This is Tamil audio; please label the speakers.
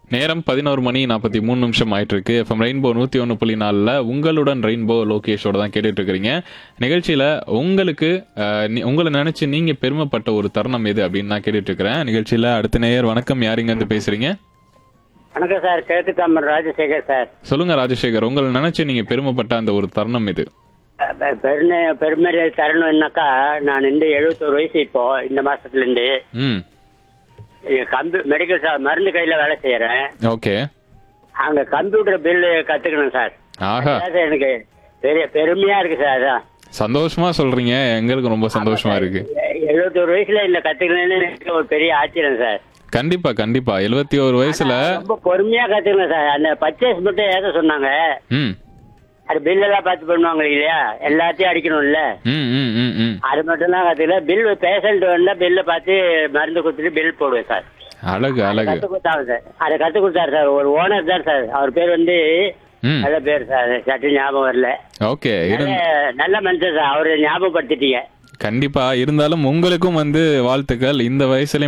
Speaker 1: நேரம் பதினோரு மணி நாற்பத்தி மூணு நிமிஷம் ஆயிட்டு இருக்கு எஃப்எம் ரெயின்போ நூற்றி ஒன்று புள்ளி நாலில் உங்களுடன் ரெயின்போ லோகேஷோட தான் கேட்டுட்டு இருக்கிறீங்க நிகழ்ச்சியில் உங்களுக்கு அஹ், நீ- உங்களை நினைச்சு நீங்க பெருமைப்பட்ட ஒரு தருணம் எது அப்படின்னு நான் கேட்டுட்டு இருக்கிறேன் நிகழ்ச்சியில் அடுத்த நேயர் வணக்கம் யாரிங்க இருந்து பேசுறீங்க
Speaker 2: வணக்கம் சார் கிழக்கு தாமர் ராஜசேகர் சார்
Speaker 1: சொல்லுங்க ராஜசேகர் உங்களை நினைச்சு நீங்க பெருமைப்பட்ட அந்த ஒரு தருணம் எது
Speaker 2: பெ- பெருமை பெருமை தரணும்னாக்கா நான் இந்த எழுபத்தோரு வயசு இப்போ இந்த மாசத்துல இருந்து
Speaker 1: ம்
Speaker 2: கம்ப்யூ மெடிக்கல் ஷாப் மருந்து கையில வேலை செய்யறேன்
Speaker 1: ஓகே
Speaker 2: அங்க கம்ப்யூட்டர் பில்லு கத்துக்கணும் சார்
Speaker 1: ஆஹா
Speaker 2: அதான் சார் எனக்கு பெரிய பெருமையா இருக்கு சார் அதான்
Speaker 1: சந்தோஷமா சொல்றீங்க எங்களுக்கு ரொம்ப சந்தோஷமா இருக்கு
Speaker 2: எழுபத்தோரு வயசுல இந்த கத்துக்கணும்னு எனக்கு ஒரு பெரிய ஆச்சரியம் சார்
Speaker 1: கண்டிப்பா கண்டிப்பா எழுபத்தி ஒரு வயசுல
Speaker 2: ரொம்ப பொறுமையா கத்துக்கணும் சார் அந்த பர்ச்சேஸ் மட்டும் ஏத சொன்னாங்க
Speaker 1: ம்
Speaker 2: அது பில் எல்லாம் பார்த்து பண்ணுவாங்க இல்லையா எல்லாத்தையும் அடிக்கணும்ல
Speaker 1: ம் ம் ம் ம்
Speaker 2: அது மட்டும் தான் கத்துக்கல பில் பேஷண்ட் வந்தா பில்லை பார்த்து மருந்து கொடுத்துட்டு பில் போடுவேன் சார்
Speaker 1: அழகு அழகு
Speaker 2: கத்து கொடுத்தாங்க சார் அதை கத்து கொடுத்தாரு சார் ஒரு ஓனர் தான் சார் அவர் பேர் வந்து
Speaker 1: ம்
Speaker 2: நல்ல பேர் சார் சட்டு ஞாபகம் வரல
Speaker 1: ஓகே
Speaker 2: நல்ல
Speaker 1: இரு
Speaker 2: நல்ல மனுஷன் சார் அவரை ஞாபகப்படுத்திட்டீங்க
Speaker 1: கண்டிப்பா இருந்தாலும் உங்களுக்கும் வந்து வாழ்த்துக்கள் இந்த வயசுல